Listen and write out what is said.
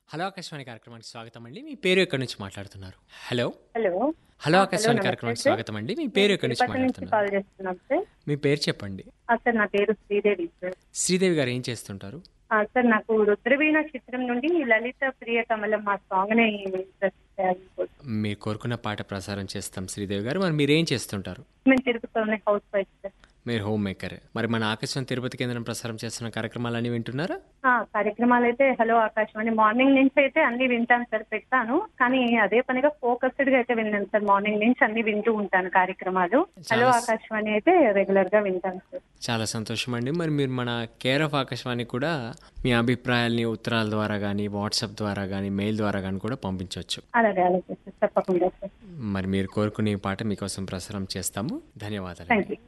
Hello Akashvani కార్యక్రమానికి స్వాగతం అండి మీ పేరు ఎక్కడి నుంచి మాట్లాడుతున్నారు హలో హలో హలో ఆ, ఆకాశవాణి నమస్తే కార్యక్రమానికి సార్. స్వాగతం అండి మీ పేరు ఎక్కడి నుంచి తిరుపతి నుంచి మాట్లాడుతున్నారు కాల్ చేస్తున్నాం సార్ మీ పేరు చెప్పండి ఆ, సార్ నా పేరు శ్రీదేవి సార్ శ్రీదేవి గారు ఏం చేస్తుంటారు ఆ, సార్ నాకు రుద్రవీణ చిత్రం నుండి లలిత ప్రియ కమలం మా సాంగ్ ని మీరు కోరుకున్న పాట ప్రసారం చేస్తాం శ్రీదేవి గారు మరి మీరు ఏం చేస్తుంటారు మేము తిరుపతిలోనే హౌస్ వైఫ్ సార్ మీరు హోమ్ మేకర్ మరి మన ఆకాశవాణి తిరుపతి కేంద్రం ప్రసారం చేస్తున్న కార్యక్రమాలన్నీ వింటున్నారా ఆ, కార్యక్రమాలు అయితే హలో ఆకాశవాణి మార్నింగ్ నుంచి అయితే అన్ని వింటాను సార్ పెట్టాను కానీ అదే పనిగా ఫోకస్డ్ గా అయితే విన్నాను సార్ మార్నింగ్ నుంచి అన్ని వింటూ ఉంటాను కార్యక్రమాలు హలో చాలా- ఆకాశవాణి అయితే రెగ్యులర్ గా వింటాను సార్ చాలా సంతోషం అండి మరి మీరు మన కేర్ ఆఫ్ ఆకాశవాణి కూడా మీ అభిప్రాయాల్ని ఉత్తరాల ద్వారా కానీ వాట్సాప్ ద్వారా కానీ మెయిల్ ద్వారా కానీ కూడా పంపించవచ్చు అలాగే అలాగే సార్ తప్పకుండా సార్ మరి మీరు కోరుకునే ఈ పాట మీకోసం ప్రసారం చేస్తాము ధన్యవాదాలు థ్యాంక్ యూ